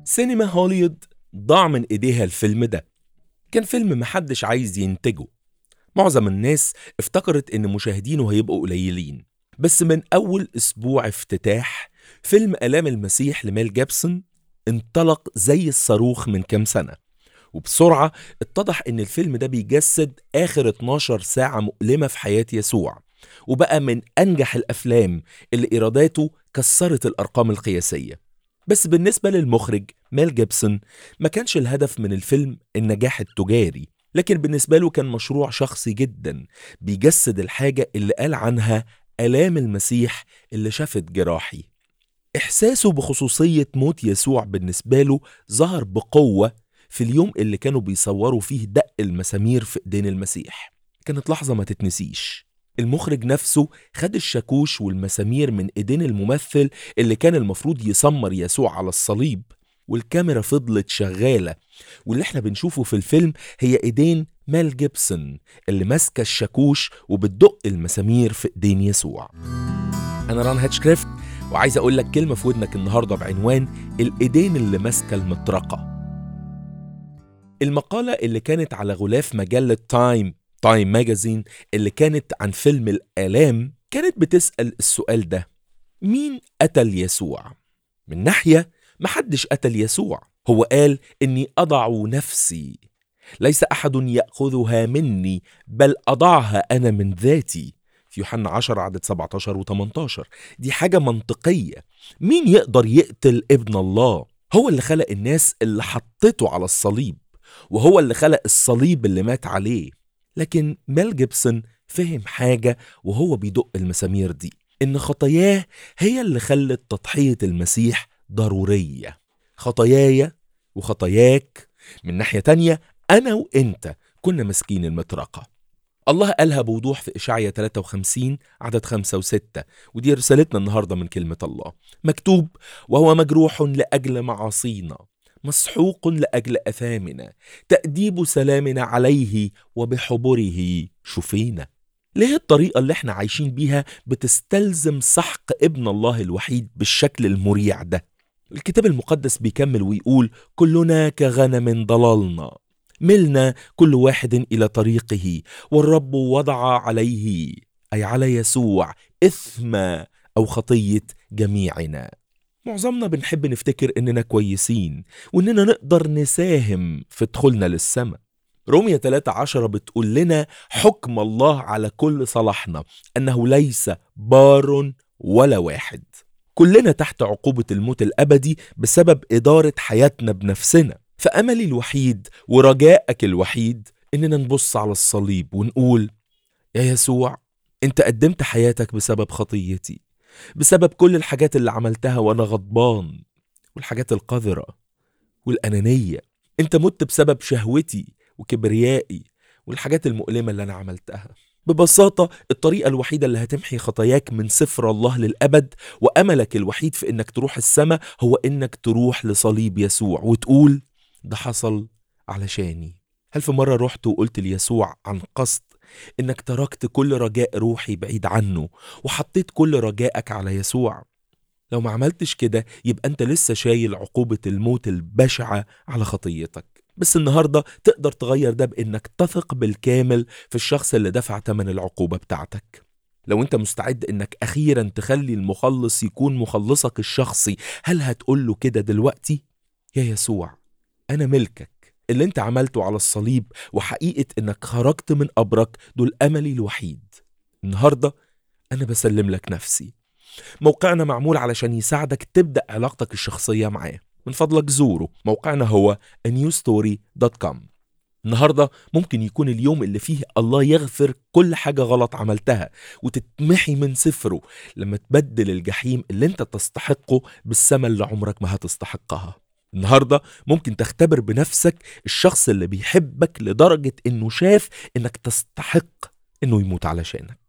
سينما هوليوود ضاع من ايديها الفيلم ده كان فيلم محدش عايز ينتجه معظم الناس افتكرت ان مشاهدينه هيبقوا قليلين بس من اول اسبوع افتتاح فيلم الام المسيح لميل جيبسون انطلق زي الصاروخ من كام سنه وبسرعه اتضح ان الفيلم ده بيجسد اخر 12 ساعه مؤلمه في حياه يسوع وبقى من انجح الافلام اللي ايراداته كسرت الارقام القياسيه بس بالنسبه للمخرج ميل جيبسون ما كانش الهدف من الفيلم النجاح التجاري لكن بالنسبه له كان مشروع شخصي جدا بيجسد الحاجه اللي قال عنها الام المسيح اللي شافت جراحي احساسه بخصوصيه موت يسوع بالنسبه له ظهر بقوه في اليوم اللي كانوا بيصوروا فيه دق المسامير في ايدين المسيح كانت لحظه ما تتنسيش المخرج نفسه خد الشاكوش والمسامير من ايدين الممثل اللي كان المفروض يسمر يسوع على الصليب والكاميرا فضلت شغالة واللي احنا بنشوفه في الفيلم هي ايدين مال جيبسون اللي ماسكة الشاكوش وبتدق المسامير في ايدين يسوع انا ران هاتشكريفت وعايز اقول لك كلمة في ودنك النهاردة بعنوان الايدين اللي ماسكة المطرقة المقالة اللي كانت على غلاف مجلة تايم تايم ماجازين اللي كانت عن فيلم الآلام كانت بتسأل السؤال ده مين قتل يسوع؟ من ناحية محدش قتل يسوع هو قال إني أضع نفسي ليس أحد يأخذها مني بل أضعها أنا من ذاتي في يوحنا 10 عدد 17 و 18 دي حاجة منطقية مين يقدر يقتل ابن الله هو اللي خلق الناس اللي حطته على الصليب وهو اللي خلق الصليب اللي مات عليه لكن ميل جيبسون فهم حاجة وهو بيدق المسامير دي إن خطاياه هي اللي خلت تضحية المسيح ضرورية خطاياي وخطاياك من ناحية تانية أنا وإنت كنا ماسكين المطرقة الله قالها بوضوح في إشعيا 53 عدد 5 و6 ودي رسالتنا النهاردة من كلمة الله مكتوب وهو مجروح لأجل معاصينا مسحوق لاجل اثامنا تاديب سلامنا عليه وبحبره شفينا ليه الطريقة اللي احنا عايشين بيها بتستلزم سحق ابن الله الوحيد بالشكل المريع ده الكتاب المقدس بيكمل ويقول كلنا كغنم ضللنا ملنا كل واحد إلى طريقه والرب وضع عليه أي على يسوع إثم أو خطية جميعنا معظمنا بنحب نفتكر إننا كويسين وإننا نقدر نساهم في دخولنا للسماء رومية 13 بتقول لنا حكم الله على كل صلاحنا أنه ليس بار ولا واحد كلنا تحت عقوبة الموت الأبدي بسبب إدارة حياتنا بنفسنا فأملي الوحيد ورجائك الوحيد إننا نبص على الصليب ونقول يا يسوع أنت قدمت حياتك بسبب خطيتي بسبب كل الحاجات اللي عملتها وأنا غضبان والحاجات القذرة والأنانية أنت مت بسبب شهوتي وكبريائي والحاجات المؤلمة اللي أنا عملتها ببساطة الطريقة الوحيدة اللي هتمحي خطاياك من سفر الله للأبد وأملك الوحيد في إنك تروح السماء هو إنك تروح لصليب يسوع وتقول ده حصل علشاني هل في مرة رحت وقلت ليسوع عن قصد إنك تركت كل رجاء روحي بعيد عنه وحطيت كل رجائك على يسوع لو ما عملتش كده يبقى أنت لسه شايل عقوبة الموت البشعة على خطيتك بس النهاردة تقدر تغير ده بإنك تثق بالكامل في الشخص اللي دفع تمن العقوبة بتاعتك لو انت مستعد انك اخيرا تخلي المخلص يكون مخلصك الشخصي هل هتقول له كده دلوقتي يا يسوع انا ملكك اللي انت عملته على الصليب وحقيقة انك خرجت من قبرك دول املي الوحيد النهاردة انا بسلم لك نفسي موقعنا معمول علشان يساعدك تبدأ علاقتك الشخصية معاه من فضلك زوره موقعنا هو newstory.com النهارده ممكن يكون اليوم اللي فيه الله يغفر كل حاجة غلط عملتها وتتمحي من سفره لما تبدل الجحيم اللي انت تستحقه بالسما اللي عمرك ما هتستحقها النهارده ممكن تختبر بنفسك الشخص اللي بيحبك لدرجة انه شاف انك تستحق انه يموت علشانك